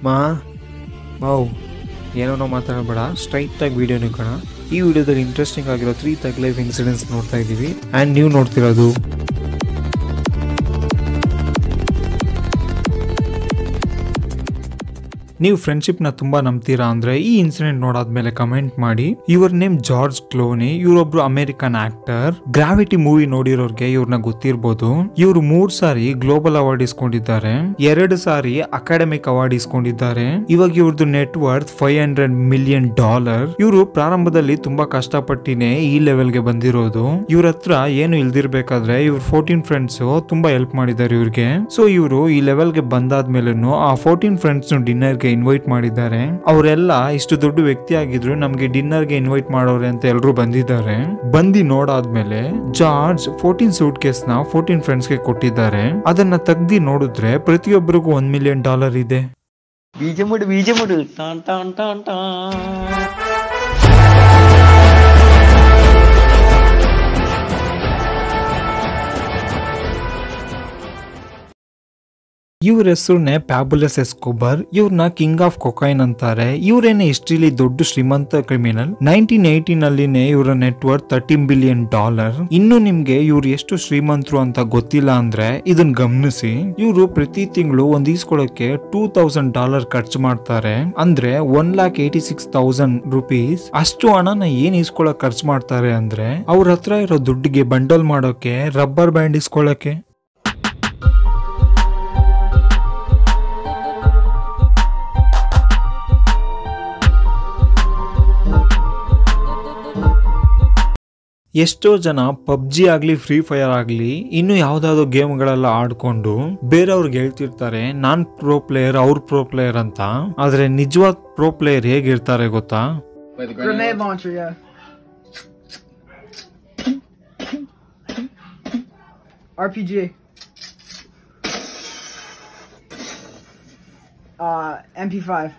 ಮಾ ಮಾವು ಏನೋ ಮಾತಾಡಬೇಡ ಸ್ಟ್ರೈಟಾಗಿ ವೀಡಿಯೋನ ಕಣ ಈ ವಿಡಿಯೋದಲ್ಲಿ ಇಂಟ್ರೆಸ್ಟಿಂಗ್ ಆಗಿರೋ ತ್ರೀ ತಗ್ ಲೈಫ್ ಇನ್ಸಿಡೆಂಟ್ಸ್ ನೋಡ್ತಾ ಇದ್ದೀವಿ ಆ್ಯಂಡ್ ನೀವು ನೋಡ್ತಿರೋದು ನೀವು ಫ್ರೆಂಡ್ಶಿಪ್ನ ತುಂಬಾ ನಂಬ್ತೀರಾ ಅಂದ್ರೆ ಈ ಇನ್ಸಿಡೆಂಟ್ ನೋಡಾದ್ಮೇಲೆ ಕಮೆಂಟ್ ಮಾಡಿ ಇವ್ರ ನೇಮ್ ಜಾರ್ಜ್ ಕ್ಲೋನಿ ಇವರೊಬ್ರು ಅಮೆರಿಕನ್ ಆಕ್ಟರ್ ಗ್ರಾವಿಟಿ ಮೂವಿ ನೋಡಿರೋರ್ಗೆ ಇವ್ರನ್ನ ಗೊತ್ತಿರ್ಬೋದು ಇವ್ರು ಮೂರ್ ಸಾರಿ ಗ್ಲೋಬಲ್ ಅವಾರ್ಡ್ ಇಸ್ಕೊಂಡಿದ್ದಾರೆ ಎರಡು ಸಾರಿ ಅಕಾಡೆಮಿಕ್ ಅವಾರ್ಡ್ ಇಸ್ಕೊಂಡಿದ್ದಾರೆ ಇವಾಗ ಇವ್ರದ್ದು net worth five hundred million dollar ಇವರು ಪ್ರಾರಂಭದಲ್ಲಿ ತುಂಬಾ ಕಷ್ಟಪಟ್ಟಿನೇ ಈ ಲೆವೆಲ್ಗೆ ಬಂದಿರೋದು ಇವ್ರ ಹತ್ರ ಏನು ಇಲ್ದಿರ್ಬೇಕಾದ್ರೆ ಇವ್ರ ಫೋರ್ಟೀನ್ ಫ್ರೆಂಡ್ಸ್ ತುಂಬಾ ಹೆಲ್ಪ್ ಮಾಡಿದ್ದಾರೆ ಇವ್ರಿಗೆ ಸೊ ಇವರು ಈ ಲೆವೆಲ್ಗೆ ಬಂದಾದ್ಮೇಲೂ ಆ ಫೋರ್ಟೀನ್ ಫ್ರೆಂಡ್ಸ್ ಡಿನ್ನರ್ ಗೆ ಇನ್ವೈಟ್ ಮಾಡಿದ್ದಾರೆ ಅವರೆಲ್ಲ ಇಷ್ಟು ದೊಡ್ಡ ವ್ಯಕ್ತಿ ಆಗಿದ್ರು ನಮ್ಗೆ ಡಿನ್ನರ್ ಗೆ ಇನ್ವೈಟ್ ಮಾಡೋರೆ ಅಂತ ಎಲ್ರು ಬಂದಿದ್ದಾರೆ ಬಂದಿ ನೋಡಾದ್ಮೇಲೆ ಜಾರ್ಜ್ ಫೋರ್ಟೀನ್ ಸೂಟ್ ಕೇಸ್ ನ ಫೋರ್ಟೀನ್ ಫ್ರೆಂಡ್ಸ್ ಗೆ ಕೊಟ್ಟಿದ್ದಾರೆ ಅದನ್ನ ತೆಗ್ದಿ ನೋಡಿದ್ರೆ ಪ್ರತಿಯೊಬ್ಬರಿಗೂ ಒಂದ್ ಮಿಲಿಯನ್ ಡಾಲರ್ ಇದೆ ബീജമുട് ബീജമുട് ടാൻ ടാൻ ടാൻ ടാൻ ಇವ್ರ ಹೆಸರುನೇ ಪ್ಯಾಬುಲಸ್ ಎಸ್ಕೋಬರ್ ಇವ್ರನ್ನ ಕಿಂಗ್ ಆಫ್ ಕೊಕೈನ್ ಅಂತಾರೆ ಇವರೇನೆ ಹಿಸ್ಟ್ರಿಲಿ ದೊಡ್ಡ ಶ್ರೀಮಂತ ಕ್ರಿಮಿನಲ್ ನೈನ್ಟೀನ್ ಏಯ್ಟೀನ್ ಅಲ್ಲಿನೇ ಇವರ ನೆಟ್ವರ್ಕ್ ತರ್ಟೀನ್ ಬಿಲಿಯನ್ ಡಾಲರ್ ಇನ್ನು ನಿಮ್ಗೆ ಇವ್ರು ಎಷ್ಟು ಶ್ರೀಮಂತರು ಅಂತ ಗೊತ್ತಿಲ್ಲ ಅಂದ್ರೆ ಇದನ್ನ ಗಮನಿಸಿ ಇವರು ಪ್ರತಿ ತಿಂಗಳು ಒಂದ್ ಈಸ್ಕೊಳಕ್ಕೆ ಟೂ ತೌಸಂಡ್ ಡಾಲರ್ ಖರ್ಚು ಮಾಡ್ತಾರೆ ಅಂದ್ರೆ one lakh eighty six thousand rupees ಅಷ್ಟು ಹಣನ ಏನ್ ಈಸ್ಕೊಳಕ್ ಖರ್ಚು ಮಾಡ್ತಾರೆ ಅಂದ್ರೆ ಅವ್ರ ಹತ್ರ ಇರೋ ದುಡ್ಡಿಗೆ ಬಂಡಲ್ ಮಾಡೋಕೆ ರಬ್ಬರ್ ಬ್ಯಾಂಡ್ ಇಸ್ಕೊಳಕ್ಕೆ ಎಷ್ಟೋ ಜನ ಪಬ್ಜಿ ಆಗ್ಲಿ ಫ್ರೀ ಫೈರ್ ಆಗ್ಲಿ ಇನ್ನು ಯಾವ್ದಾದ್ರು ಗೇಮ್ಗಳೆಲ್ಲ ಆಡ್ಕೊಂಡು ಬೇರೆಯವ್ರಿಗೆ ಹೇಳ್ತಿರ್ತಾರೆ ನಾನ್ ಪ್ರೋ ಪ್ಲೇಯರ್ ಅವ್ರ ಪ್ರೋ ಪ್ಲೇಯರ್ ಅಂತ ಆದ್ರೆ ನಿಜವಾದ ಪ್ರೋ ಪ್ಲೇಯರ್ ಹೇಗಿರ್ತಾರೆ ಗೊತ್ತಾ Grenade launcher, yeah. RPG. Uh, MP5.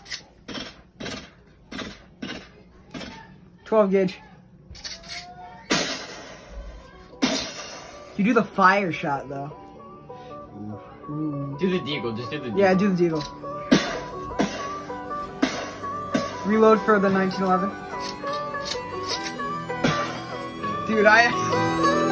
12 gauge. You do the fire shot though. Do the deagle, just do the deagle. Yeah, do the deagle. Reload for the 1911. Dude, I.